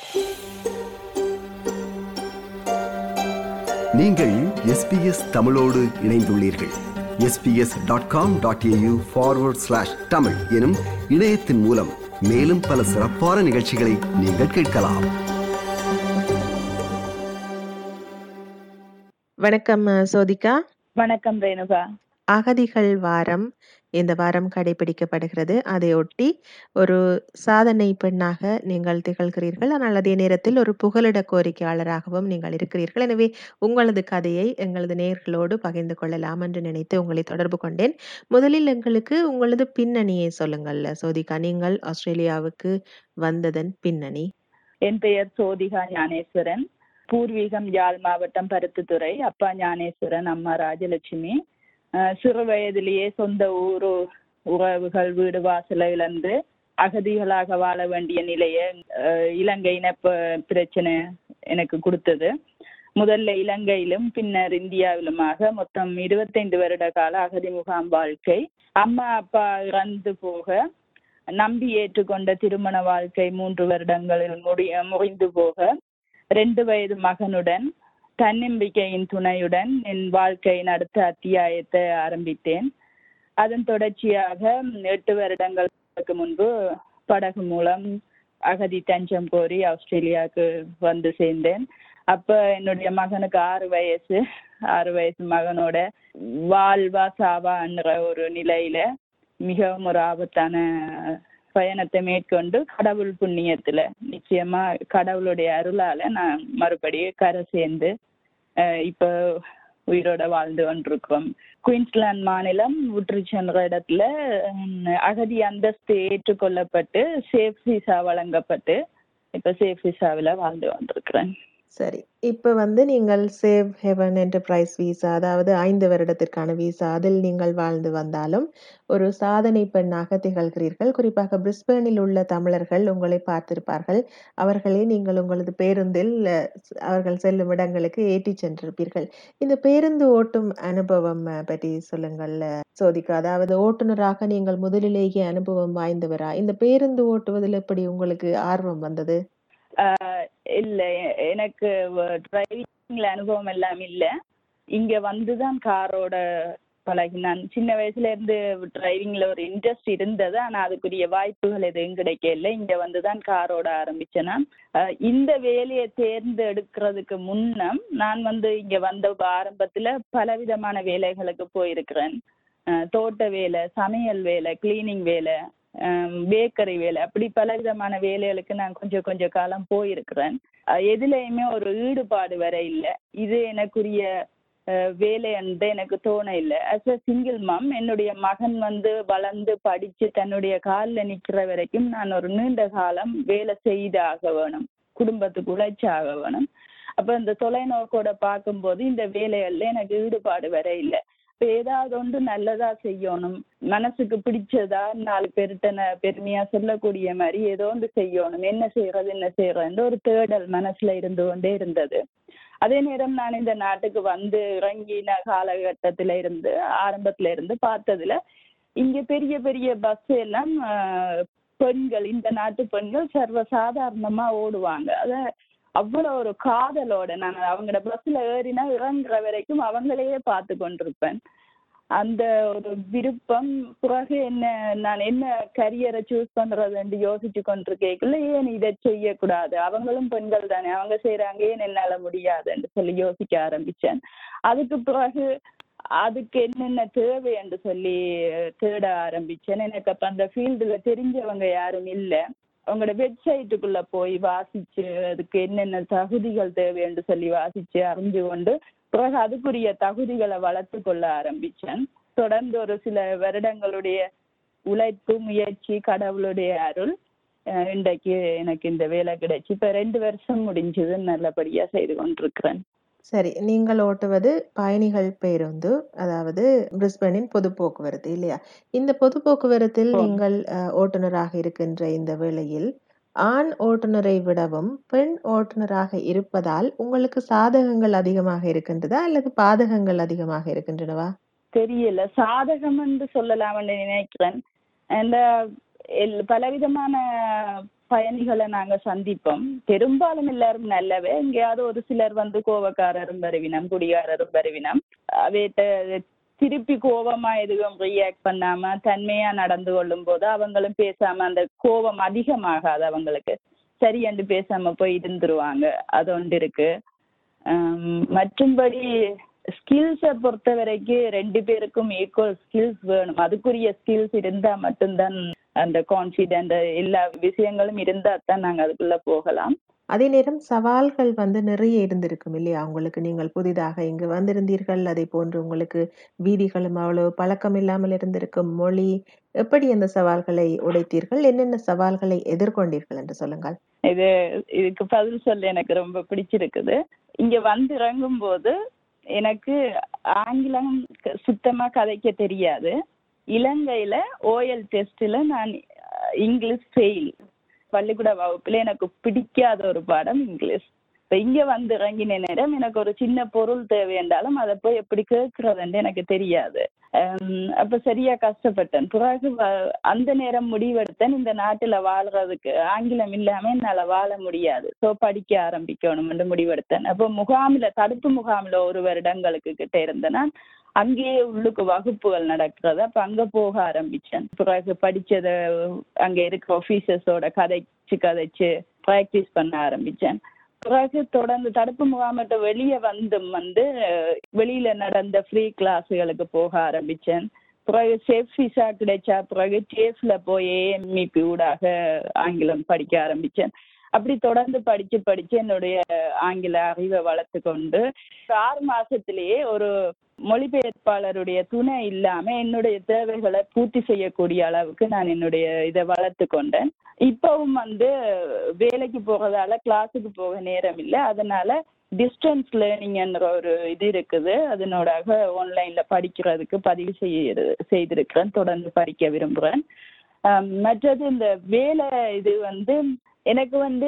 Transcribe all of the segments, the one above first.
நீங்கள் எஸ்பிஎஸ் தமிழோடு இணைந்துள்ளீர்கள் SBS dot com dot AU forward slash Tamil எனும் இணையத்தின் மூலம் மேலும் பல சிறப்பான நிகழ்ச்சிகளை நீங்கள் கேட்கலாம் வணக்கம் அஹ், சோதிகா வணக்கம் ரேணுகா அகதிகள் வாரம் இந்த வாரம் கடைபிடிக்கப்படுகிறது அதையொட்டி ஒரு சாதனை பெண்ணாக நீங்கள் திகழ்கிறீர்கள் ஆனால் அதே நேரத்தில் ஒரு புகலிட கோரிக்கையாளராகவும் நீங்கள் இருக்கிறீர்கள் எனவே உங்களது கதையை எங்களது நேயர்களோடு பகிர்ந்து கொள்ளலாம் என்று நினைத்து உங்களை தொடர்பு கொண்டேன் முதலில் எங்களுக்கு உங்களது பின்னணியை சொல்லுங்கள் சோதிகா நீங்கள் ஆஸ்திரேலியாவுக்கு வந்ததன் பின்னணி என் பெயர் சோதிகா ஞானேஸ்வரன் பூர்வீகம் யாழ் மாவட்டம் பருத்தித்துறை அப்பா ஞானேஸ்வரன் அம்மா ராஜலட்சுமி அஹ் சிறு வயதிலேயே சொந்த ஊரு உறவுகள் வீடு வாசலை இழந்து அகதிகளாக வாழ வேண்டிய நிலையை அஹ் இலங்கை இனப்ப பிரச்சனை எனக்கு கொடுத்தது முதல்ல இலங்கையிலும் பின்னர் இந்தியாவிலுமாக மொத்தம் இருபத்தைந்து வருட கால அகதி முகாம் வாழ்க்கை அம்மா அப்பா இறந்து போக நம்பி ஏற்றுக்கொண்ட திருமண வாழ்க்கை மூன்று வருடங்களில் முடி முறிந்து போக ரெண்டு வயது மகனுடன் தன்னம்பிக்கையின் துணையுடன் என் வாழ்க்கையின் அடுத்த அத்தியாயத்தை ஆரம்பித்தேன் அதன் தொடர்ச்சியாக எட்டு வருடங்களுக்கு முன்பு படகு மூலம் அகதி தஞ்சம் கோரி ஆஸ்திரேலியாவுக்கு வந்து சேர்ந்தேன் அப்ப என்னுடைய மகனுக்கு ஆறு வயசு ஆறு வயசு மகனோட வாழ்வா சாவான்ற ஒரு நிலையில மிகவும் ஒரு ஆபத்தான பயணத்தை மேற்கொண்டு கடவுள் புண்ணியத்துல நிச்சயமா கடவுளுடைய அருளால நான் மறுபடியும் கரை சேர்ந்து அஹ் இப்ப உயிரோட வாழ்ந்து கொண்டிருக்கிறோம் குயின்ஸ்லாந்து மாநிலம் உட்ரிச் என்ற இடத்துல உம், அகதி அந்தஸ்து ஏற்றுக்கொள்ளப்பட்டு சேஃப் விசா வழங்கப்பட்டு இப்ப சேஃப் விசாவில் வாழ்ந்து கொண்டிருக்கிறேன் சரி இப்ப வந்து நீங்கள் சேவ் ஹெவன் என்டர்பிரைஸ் விசா அதாவது ஐந்து வருடத்திற்கான விசா அதில் நீங்கள் வாழ்ந்து வந்தாலும் ஒரு சாதனை பெண்ணாக திகழ்கிறீர்கள் குறிப்பாக பிரிஸ்பேனில் உள்ள தமிழர்கள் உங்களை பார்த்திருப்பார்கள் அவர்களை நீங்கள் உங்களது பேருந்தில் அஹ், அவர்கள் செல்லும் இடங்களுக்கு ஏற்றிச் சென்றிருப்பீர்கள் இந்த பேருந்து ஓட்டும் அனுபவம் அஹ், பற்றி சொல்லுங்கள் அஹ், சோதிகா அதாவது ஓட்டுநராக நீங்கள் முதலிலேயே அனுபவம் வாய்ந்தவரா இந்த பேருந்து ஓட்டுவதில் எப்படி உங்களுக்கு ஆர்வம் வந்தது ஆஹ் இல்ல எ- எனக்கு டிரைவிங்ல அனுபவம் எல்லாம் இல்ல இங்க வந்துதான் காரோட பழகினான் சின்ன வயசுல இருந்து டிரைவிங்ல ஒரு இன்ட்ரெஸ்ட் இருந்தது ஆனா அதுக்குரிய வாய்ப்புகள் எதுவும் கிடைக்கல இங்க வந்துதான் காரோட ஆரம்பிச்சேன் நான் ஆஹ் இந்த வேலையை தேர்ந்தெடுக்கிறதுக்கு முன்னம் நான் வந்து இங்க வந்த ஆரம்பத்துல பலவிதமான வேலைகளுக்கு போயிருக்கிறேன் ஆஹ் தோட்ட வேலை சமையல் வேலை கிளீனிங் வேலை பேக்கரி வேலை அப்படி பல விதமான வேலைகளுக்கு நான் கொஞ்சம் கொஞ்ச காலம் போயிருக்கிறேன் அஹ் எதுலயுமே ஒரு ஈடுபாடு வர இல்லை இது எனக்குரிய அஹ், வேலை என்று எனக்கு தோண இல்லை அஸ் அ சிங்கிள் மம் என்னுடைய மகன் வந்து வளர்ந்து படிச்சு தன்னுடைய காலில் நிக்கிற வரைக்கும் நான் ஒரு நீண்ட காலம் வேலை செய்தாக வேணும் குடும்பத்துக்கு உழைச்சாக வேணும் அப்ப இந்த தொலைநோக்கோட பார்க்கும்போது இந்த வேலைகள்ல எனக்கு ஈடுபாடு வர இல்லை இப்ப ஏதாவது ஒன்று நல்லதா செய்யணும் மனசுக்கு பிடிச்சதா நாலு பேர்கிட்ட ந- பெருமையா சொல்லக்கூடிய மாதிரி ஏதோ ஒன்று செய்யணும் என்ன செய்யறது என்ன செய்யறதுன்ற ஒரு தேடல் மனசுல இருந்து கொண்டே இருந்தது அதே நேரம் நான் இந்த நாட்டுக்கு வந்து இறங்கின காலகட்டத்தில இருந்து ஆரம்பத்துல இருந்து பார்த்ததுல இங்க பெரிய பெரிய பஸ் எல்லாம் ஆஹ், பெண்கள் இந்த நாட்டு பெண்கள் சர்வ சாதாரணமா ஓடுவாங்க அத அவ்வளவு ஒரு காதலோட நான் அவங்களோட பஸ்ல ஏறினா இறங்குற வரைக்கும் அவங்களையே பார்த்து கொண்டிருப்பேன் அந்த ஒரு விருப்பம் பிறகு என்ன நான் என்ன கரியரை சூஸ் பண்றதுன்னு யோசிச்சு கொண்டிருக்கேக்குள்ள ஏன் இதை செய்யக்கூடாது அவங்களும் பெண்கள் தானே அவங்க செய்யறாங்க ஏன் என்னால முடியாதுன்னு சொல்லி யோசிக்க ஆரம்பிச்சேன் அதுக்கு பிறகு அதுக்கு என்னென்ன தேவை என்று சொல்லி தேட ஆரம்பிச்சேன் எனக்கு அப்ப அந்த ஃபீல்டுல தெரிஞ்சவங்க யாரும் இல்லை அவங்களோட வெப்சைட்டுக்குள்ள போய் வாசிச்சு அதுக்கு என்னென்ன தகுதிகள் தேவை என்று சொல்லி வாசிச்சு அறிஞ்சு கொண்டு பிறகு அதுக்குரிய தகுதிகளை வளர்த்து கொள்ள ஆரம்பிச்சேன் தொடர்ந்து ஒரு சில வருடங்களுடைய உழைப்பு முயற்சி கடவுளுடைய அருள் அஹ் இன்றைக்கு எனக்கு இந்த வேலை கிடைச்சு இப்ப ரெண்டு வருஷம் முடிஞ்சது நல்லபடியா செய்து கொண்டிருக்கிறேன் சரி நீங்கள் ஓட்டுவது பயணிகள் பேருந்து அதாவது பிரிஸ்பனின் பொது போக்குவரத்து இல்லையா இந்த பொது போக்குவரத்தில் ஆம். நீங்கள் அஹ், ஓட்டுநராக இருக்கின்ற இந்த வேளையில் ஆண் ஓட்டுநரை விடவும் பெண் ஓட்டுநராக இருப்பதால் உங்களுக்கு சாதகங்கள் அதிகமாக இருக்கின்றதா அல்லது பாதகங்கள் அதிகமாக இருக்கின்றனவா தெரியல சாதகம் என்று சொல்லலாம்னு நினைக்கிறேன் அந்த எல்- பலவிதமான பயணிகளை நாங்க சந்திப்போம் பெரும்பாலும் எல்லாரும் நல்லவே எங்கேயாவது ஒரு சிலர் வந்து கோவக்காரரும் வருவினம் குடிகாரரும் வருவினம் அவைட்ட திருப்பி கோபமா எதுவும் ரியாக்ட் பண்ணாம தன்மையா நடந்து கொள்ளும் போது அவங்களும் பேசாம அந்த கோபம் அதிகமாகாது அவங்களுக்கு சரி என்று பேசாம போய் இருந்துருவாங்க அது ஒன்று இருக்கு ஆம், மற்றும்படி ஸ்கில்ஸை பொறுத்த வரைக்கும் ரெண்டு பேருக்கும் ஈக்குவல் ஸ்கில்ஸ் வேணும் அதுக்குரிய ஸ்கில்ஸ் இருந்தா மட்டும்தான் அந்த கான்ஃபிடென்ட் எல்லா விஷயங்களும் இருந்தா தான் நாங்க அதுக்குள்ள போகலாம் அதே நேரம் சவால்கள் வந்து நிறைய இருந்திருக்கும் இல்லையா உங்களுக்கு நீங்கள் புதிதாக இங்கு வந்திருந்தீர்கள் அதே போன்று உங்களுக்கு வீதிகளும் அவ்வளவு பழக்கம் இல்லாமல் இருந்திருக்கும் மொழி எப்படி அந்த சவால்களை உடைத்தீர்கள் என்னென்ன சவால்களை எதிர்கொண்டீர்கள் என்று சொல்லுங்கள் இது இதுக்கு பதில் சொல்ல எனக்கு ரொம்ப பிடிச்சிருக்குது இங்க வந்து இறங்கும் போது எனக்கு ஆங்கிலம் க- சுத்தமா கதைக்க தெரியாது இலங்கையில ஓஎல் டெஸ்ட்ல நான் அஹ், இங்கிலீஷ் ஃபெயில் பள்ளிக்கூட வகுப்புல எனக்கு பிடிக்காத ஒரு பாடம் இங்கிலீஷ் இப்ப இங்க வந்து இறங்கின நேரம் எனக்கு ஒரு சின்ன பொருள் தேவை என்றாலும் அதை போய் எப்படி கேட்கறதுன்னு எனக்கு தெரியாது ஹம், அப்ப சரியா கஷ்டப்பட்டேன் பிறகு வ- அந்த நேரம் முடிவெடுத்தேன் இந்த நாட்டுல வாழ்றதுக்கு ஆங்கிலம் இல்லாம என்னால வாழ முடியாது சோ படிக்க ஆரம்பிக்கணும் என்று முடிவெடுத்தேன் அப்போ முகாமில தடுப்பு முகாமில ஒரு வருடங்களுக்கு கிட்ட இருந்தேன் நான் அங்கேயே உள்ளுக்கு வகுப்புகள் நடக்கிறது அப்ப அங்க போக ஆரம்பிச்சேன் பிறகு படிச்சத அங்க இருக்க ஆபீசர்ஸோட கதைச்சு கதைச்சு பிராக்டிஸ் பண்ண ஆரம்பிச்சேன் பிறகு தொடர்ந்து தடுப்பு முகாமிட்ட வெளியே வந்தும் வந்து அஹ், வெளியில நடந்த ஃப்ரீ கிளாஸுகளுக்கு போக ஆரம்பிச்சேன் பிறகு சேஃப் விசா கிடைச்சா பிறகு சேஃப்ல போய் எம்இபி ஊடாக ஆங்கிலம் படிக்க ஆரம்பிச்சேன் அப்படி தொடர்ந்து படிச்சு படிச்சு என்னுடைய ஆங்கில அறிவை வளர்த்து கொண்டு ஒரு ஆறு மாசத்திலேயே ஒரு மொழிபெயர்ப்பாளருடைய துணை இல்லாம என்னுடைய தேவைகளை பூர்த்தி செய்யக்கூடிய அளவுக்கு நான் என்னுடைய இதை வளர்த்து கொண்டேன் இப்பவும் வந்து வேலைக்கு போறதால கிளாஸுக்கு போக நேரம் இல்லை அதனால டிஸ்டன்ஸ் லேர்னிங்ன்ற ஒரு இது இருக்குது அதனோடாக ஆன்லைன்ல படிக்கிறதுக்கு பதிவு செய்ய செய்திருக்கிறேன் தொடர்ந்து படிக்க விரும்புகிறேன் ஆம், மற்றது இந்த வேலை இது வந்து எனக்கு வந்து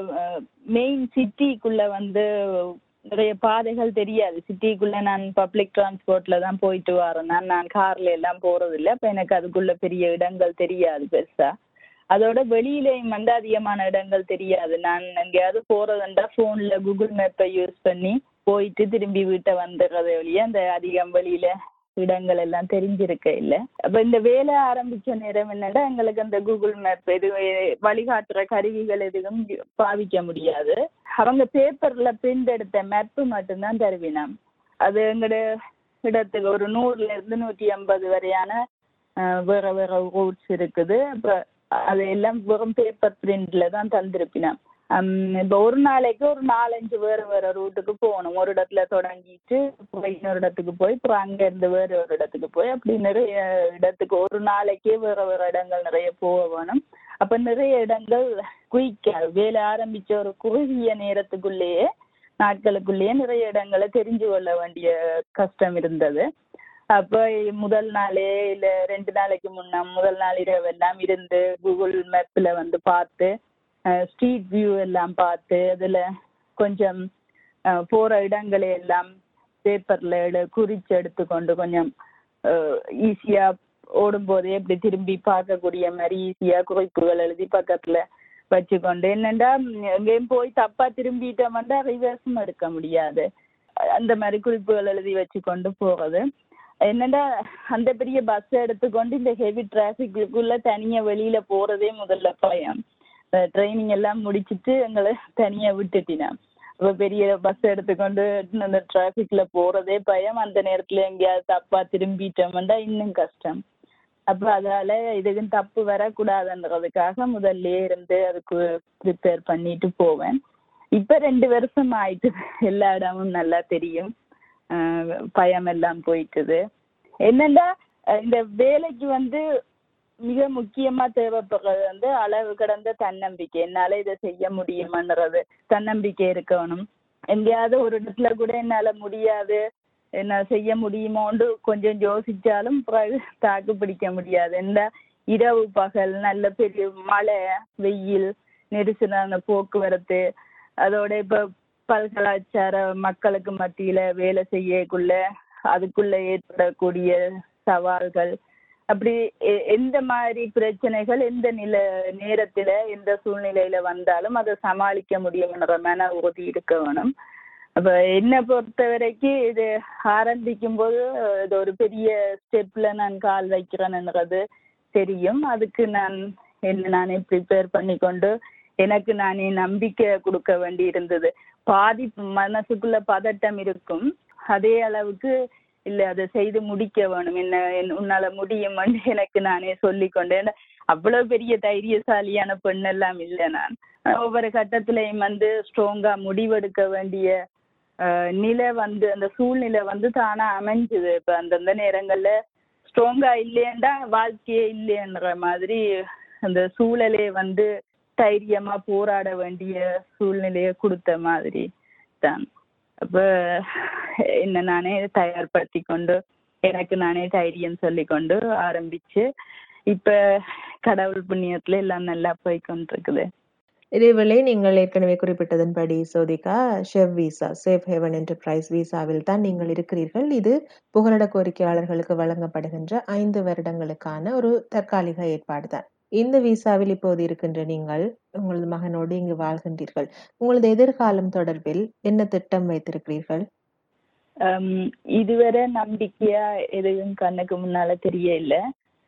மெயின் சிட்டிக்குள்ள வந்து நிறைய பாதைகள் தெரியாது சிட்டிக்குள்ள நான் பப்ளிக் டிரான்ஸ்போர்ட்ல தான் போயிட்டு வரேன் நான் நான் கார்ல எல்லாம் போறது இல்லை அப்ப எனக்கு அதுக்குள்ள பெரிய இடங்கள் தெரியாது பெருசா அதோட வெளியிலேயும் வந்து அதிகமான இடங்கள் தெரியாது நான் எங்கேயாவது போறதுண்டா போன்ல கூகுள் மேப்பை யூஸ் பண்ணி போயிட்டு திரும்பி வீட்டை வந்துடுறது வழியா அந்த அதிகம் வெளியில இடங்கள் எல்லாம் தெரிஞ்சிருக்க இல்ல அப்ப இந்த வேலை ஆரம்பிச்ச நேரம் என்னடா எங்களுக்கு அந்த கூகுள் மேப் எது வழிகாட்டுற கருவிகள் எதுவும் பாவிக்க முடியாது அவங்க பேப்பர்ல பிரிண்ட் எடுத்த மேப்பு மட்டும்தான் தருவினாம் அது எங்களோட இடத்துக்கு ஒரு நூறுல இருந்து நூற்றி ஐம்பது வரையான அஹ், வேற வேற ரூட்ஸ் இருக்குது அப்ப அது எல்லாம் வெறும் பேப்பர் பிரிண்ட்ல தான் தந்திருப்பினாம் ஹம், இப்ப ஒரு நாளைக்கு ஒரு நாலஞ்சு வேற வேற ரூட்டுக்கு போகணும் ஒரு இடத்துல தொடங்கிட்டு போய் இன்னொரு இடத்துக்கு போய் அப்புறம் அங்க இருந்து வேற ஒரு இடத்துக்கு போய் அப்படி நிறைய இடத்துக்கு ஒரு நாளைக்கே வேற வேற இடங்கள் நிறைய போக வேணும் அப்ப நிறைய இடங்கள் குயிக்கா வேலை ஆரம்பிச்ச ஒரு குறுகிய நேரத்துக்குள்ளேயே நாட்களுக்குள்ளேயே நிறைய இடங்களை தெரிஞ்சு கொள்ள வேண்டிய கஷ்டம் இருந்தது அப்ப முதல் நாளே இல்ல ரெண்டு நாளைக்கு முன்ன முதல் நாள் இரவு எல்லாம் இருந்து கூகுள் மேப்ல வந்து பார்த்து ஸ்ட்ரீட் வியூ எல்லாம் பார்த்து அதுல கொஞ்சம் அஹ், போற இடங்களை எல்லாம் பேப்பர்ல எடு குறிச்சு எடுத்துக்கொண்டு கொஞ்சம் ஈஸியா ஓடும்போதே இப்படி திரும்பி பார்க்கக்கூடிய மாதிரி ஈஸியா குறிப்புகள் எழுதி பக்கத்துல வச்சுக்கொண்டு என்னண்டா ம், எங்கேயும் போய் தப்பா திரும்பிட்டோம்னா ரிவர்ஸும் எடுக்க முடியாது அந்த மாதிரி குறிப்புகள் எழுதி வச்சுக்கொண்டு போறது என்னடா அந்த பெரிய பஸ் எடுத்துக்கொண்டு இந்த ஹெவி டிராஃபிக்குள்ள தனியா வெளியில போறதே முதல்ல பயம் ட்ரைனிங் எல்லாம் முடிச்சிட்டு எங்களை தனியா விட்டுட்டினா அப்ப பெரிய பஸ் எடுத்துக்கொண்டு அந்த டிராஃபிக்ல போறதே பயம் அந்த நேரத்துல எங்கேயாவது தப்பா திரும்பிட்டோம்னா இன்னும் கஷ்டம் அப்ப அதால இதுக்கும் தப்பு வரக்கூடாதுன்றதுக்காக முதல்லயே இருந்து அதுக்கு ப்ரிப்பேர் பண்ணிட்டு போவேன் இப்ப ரெண்டு வருஷம் ஆயிட்டு எல்லா இடமும் நல்லா தெரியும் ஆஹ் பயம் எல்லாம் போயிட்டுது என்னன்னா அஹ் இந்த வேலைக்கு வந்து மிக முக்கியமா தேவைப்படுறது வந்து அளவு கடந்த தன்னம்பிக்கை என்னால இதை செய்ய முடியுமான்றது தன்னம்பிக்கை இருக்கணும் எங்கேயாவது ஒரு இடத்துல கூட என்னால முடியாது என்ன செய்ய முடியுமோன்னு கொஞ்சம் யோசிச்சாலும் பிறகு தாக்கு பிடிக்க முடியாது என்ன இரவு பகல் நல்ல பெரிய மழை வெயில் நெரிசலான போக்குவரத்து அதோட இப்ப பல்கலாச்சார மக்களுக்கு மத்தியில வேலை செய்யக்குள்ள அதுக்குள்ள ஏற்படக்கூடிய சவால்கள் அப்படி எ- எந்த மாதிரி பிரச்சனைகள் எந்த நில நேரத்துல எந்த சூழ்நிலையில வந்தாலும் அதை சமாளிக்க முடியும்ன்ற மன உறுதி இருக்க வேணும் அப்ப என்னை பொறுத்த வரைக்கும் இது ஆரம்பிக்கும் போது இது ஒரு பெரிய ஸ்டெப்ல நான் கால் வைக்கிறேன்ன்றது தெரியும் அதுக்கு நான் என்ன நானே ப்ரிப்பேர் பண்ணிக்கொண்டு எனக்கு நானே நம்பிக்கை கொடுக்க வேண்டி இருந்தது பாதி மனசுக்குள்ள பதட்டம் இருக்கும் அதே அளவுக்கு இல்ல அதை செய்து முடிக்க வேணும் என்ன என்- உன்னால முடியும் எனக்கு நானே சொல்லிக்கொண்டேன் அவ்வளவு பெரிய தைரியசாலியான பெண் எல்லாம் இல்லை நான் ஒவ்வொரு கட்டத்திலையும் வந்து ஸ்ட்ராங்கா முடிவெடுக்க வேண்டிய அஹ், நிலை வந்து அந்த சூழ்நிலை வந்து தானா அமைஞ்சுது இப்ப அந்தந்த நேரங்கள்ல ஸ்ட்ராங்கா இல்லையேண்டா வாழ்க்கையே இல்லையன்ற மாதிரி அந்த சூழலே வந்து தைரியமா போராட வேண்டிய சூழ்நிலையை கொடுத்த மாதிரி தான் அப்ப என்ன நானே தயார்படுத்தி கொண்டு எனக்கு நானே தைரியம் சொல்லி கொண்டு ஆரம்பிச்சு இப்ப கடவுள் புண்ணியத்துல எல்லாம் நல்லா போய் கொண்டிருக்குது இதேவேளை நீங்கள் ஏற்கனவே குறிப்பிட்டதன்படி சோதிகா ஷெவ் விசா சேஃப் ஹெவன் என்டர்பிரைஸ் விசாவில் தான் நீங்கள் இருக்கிறீர்கள் இது புகலிட கோரிக்கையாளர்களுக்கு வழங்கப்படுகின்ற ஐந்து வருடங்களுக்கான ஒரு தற்காலிக ஏற்பாடு தான் இந்த விசாவில் இப்போது இருக்கின்ற நீங்கள் உங்களது மகனோடு இங்கு வாழ்கின்றீர்கள் உங்களது எதிர்காலம் தொடர்பில் என்ன திட்டம் வைத்திருக்கிறீர்கள் ஹம், இதுவரை நம்பிக்கையா எதுவும் கண்ணுக்கு முன்னால தெரிய இல்ல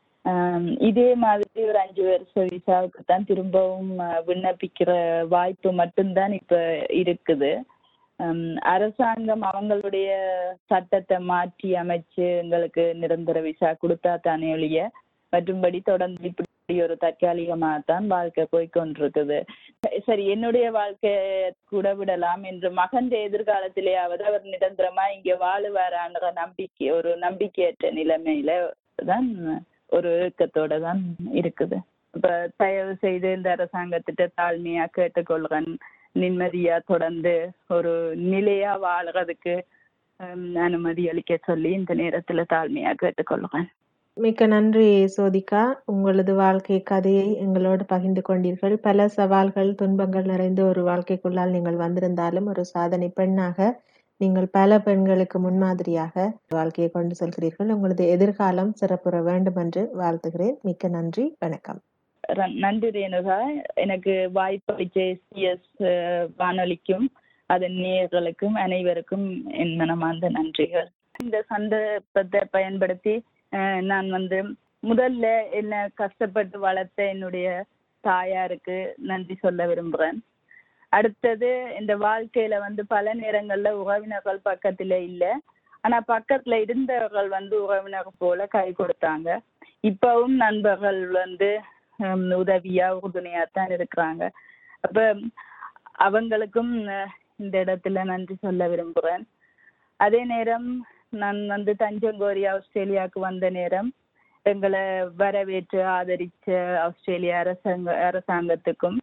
ஹம், இதே மாதிரி ஒரு அஞ்சு வருஷ விசாவுக்கு தான் திரும்பவும் அஹ், விண்ணப்பிக்கிற வாய்ப்பு மட்டும்தான் இப்ப இருக்குது ஹம், அரசாங்கம் அவங்களுடைய சட்டத்தை மாற்றி அமைச்சு எங்களுக்கு நிரந்தர விசா கொடுத்தா தானே ஒழிய மற்றும்படி தொடர்ந்து இப்படி ஒரு தற்காலிகமாக தான் வாழ்க்கை போய்க்கொண்டிருக்குது சரி என்னுடைய வாழ்க்கையை கூட விடலாம் என்று மகன் எதிர்காலத்திலேயாவது அவர் நிரந்தரமா இங்க வாழுவாரான்ற நம்பிக்கை ஒரு நம்பிக்கையற்ற நிலைமையில தான் ஒரு ஏக்கத்தோட தான் இருக்குது இப்ப தயவு செய்து இந்த அரசாங்கத்திட்ட தாழ்மையா கேட்டுக்கொள்றேன் நிம்மதியா தொடர்ந்து ஒரு நிலையா வாழறதுக்கு ஹம், அனுமதி அளிக்க சொல்லி இந்த நேரத்துல தாழ்மையா கேட்டுக்கொள்றேன் மிக்க நன்றி சோதிகா உங்களது வாழ்க்கை கதையை எங்களோடு பகிர்ந்து கொண்டீர்கள் பல சவால்கள் துன்பங்கள் நிறைந்த ஒரு வாழ்க்கைக்குள்ளால் நீங்கள் வந்திருந்தாலும் ஒரு சாதனை பெண்ணாக நீங்கள் பல பெண்களுக்கு முன்மாதிரியாக வாழ்க்கையை கொண்டு செல்கிறீர்கள் உங்களது எதிர்காலம் சிறப்புற வேண்டும் என்று வாழ்த்துகிறேன் மிக்க நன்றி வணக்கம் ர- நன்றி ரேணுகா எனக்கு வாய்ப்பளித்த எஸ்பிஎஸ் வானொலிக்கும் அதன் நேயர்களுக்கும் அனைவருக்கும் என் மனமார்ந்த நன்றிகள் இந்த சந்தர்ப்பத்தை பயன்படுத்தி அஹ், நான் வந்து முதல்ல என்ன கஷ்டப்பட்டு வளர்த்த என்னுடைய தாயாருக்கு நன்றி சொல்ல விரும்புகிறேன் அடுத்தது இந்த வாழ்க்கையில வந்து பல நேரங்கள்ல உறவினர்கள் பக்கத்துல இல்ல ஆனா பக்கத்துல இருந்தவர்கள் வந்து உறவினர் போல கை கொடுத்தாங்க இப்பவும் நண்பர்கள் வந்து ஹம், உதவியா உறுதுணையா தான் இருக்கிறாங்க அப்ப அவங்களுக்கும் அஹ், இந்த இடத்துல நன்றி சொல்ல விரும்புகிறேன் அதே நேரம் நான் வந்து தஞ்சங்கோரி ஆஸ்திரேலியாவுக்கு வந்த நேரம் எங்களை வரவேற்று ஆதரிச்ச ஆஸ்திரேலிய அரசாங்க அரசாங்கத்துக்கும்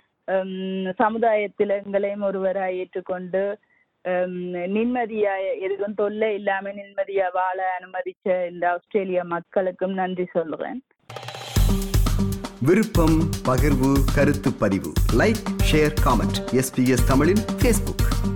ஹம், சமுதாயத்தில் எங்களையும் ஒருவராய் ஏற்றுக்கொண்டு ஹம், நிம்மதியா எதுவும் தொல்லை இல்லாம நிம்மதியா வாழ அனுமதிச்ச இந்த ஆஸ்திரேலிய மக்களுக்கும் நன்றி சொல்றேன் விருப்பம் பகிர்வு கருத்து பதிவு லைக் ஷேர் காமெண்ட் எஸ்பிஎஸ் தமிழின் ஃபேஸ்புக்